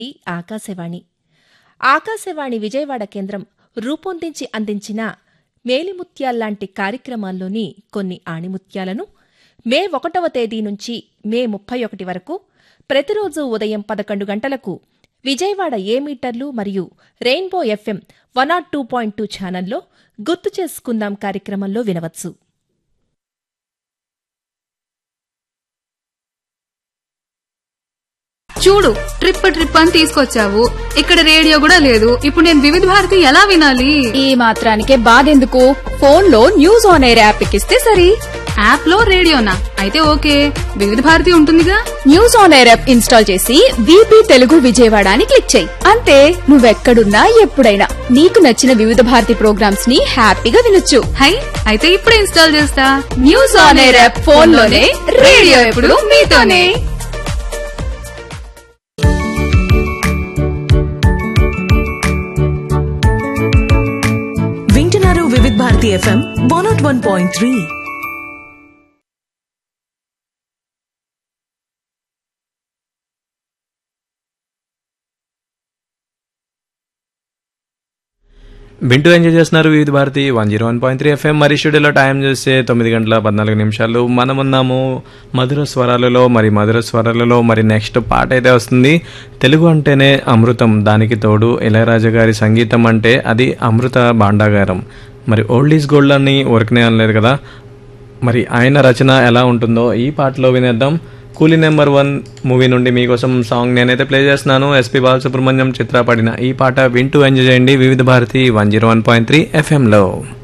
ఈ ఆకాశవాణి ఆకాశవాణి విజయవాడ కేంద్రం రూపొందించి అందించిన మేలిముత్యాల్లాంటి కార్యక్రమాల్లోని కొన్ని ఆణిముత్యాలను మే ఒకటవ తేదీ నుంచి మే ముప్పై ఒకటి వరకు ప్రతిరోజు ఉదయం పదకొండు గంటలకు విజయవాడ ఏ మీటర్లు మరియు rainbow FM one nought two point two ఛానల్లో గుర్తు చేసుకుందాం కార్యక్రమంలో వినవచ్చు చూడు ట్రిప్ ట్రిప్ అని తీసుకొచ్చావు ఇక్కడ రేడియో కూడా లేదు ఇప్పుడు నేను వివిధ భారతి ఎలా వినాలి ఈ మాత్రానికే బాధెందుకు ఫోన్ లో న్యూస్ ఆన్ ఎయిర్ యాప్ ఎక్కిస్తే సరి యాప్ లో రేడియోనా అయితే ఓకే వివిధ భారతి ఉంటుందిగా news on air app install చేసి వీపీ తెలుగు విజయవాడ అని క్లిక్ చేయి అంతే నువ్వెక్కడున్నా ఎప్పుడైనా నీకు నచ్చిన వివిధ భారతి ప్రోగ్రామ్స్ ని హ్యాపీగా వినొచ్చు హై అయితే ఇప్పుడే ఇన్స్టాల్ చేస్తా news on air app phone లోనే రేడియో ఎప్పుడు మీతోనే వింటున్నారు Vividh Bharati FM one nought one point three వింటూ ఎంజాయ్ చేస్తున్నారు Vividh Bharati one zero one point three FM మరి స్టూడియోలో టైం చూస్తే తొమ్మిది గంటల పద్నాలుగు నిమిషాలు మనం ఉన్నాము మధుర స్వరాలలో మరి మధుర స్వరాలలో మరి నెక్స్ట్ పాట అయితే వస్తుంది తెలుగు అంటేనే అమృతం దానికి తోడు ఇళయరాజా గారి సంగీతం అంటే అది అమృత భాండాగారం మరి ఓల్డ్ ఈజ్ గోల్డ్ అని ఊరకనే అనలేదు కదా మరి ఆయన రచన ఎలా ఉంటుందో ఈ పాటలో వినేద్దాం కూలీ నెంబర్ వన్ మూవీ నుండి మీకోసం సాంగ్ నేనైతే ప్లే చేస్తున్నాను ఎస్పి బాలసుబ్రహ్మణ్యం చిత్ర పాడిన ఈ పాట వింటూ ఎంజాయ్ చేయండి Vividh Bharati one zero one point three ఎఫ్ఎంలో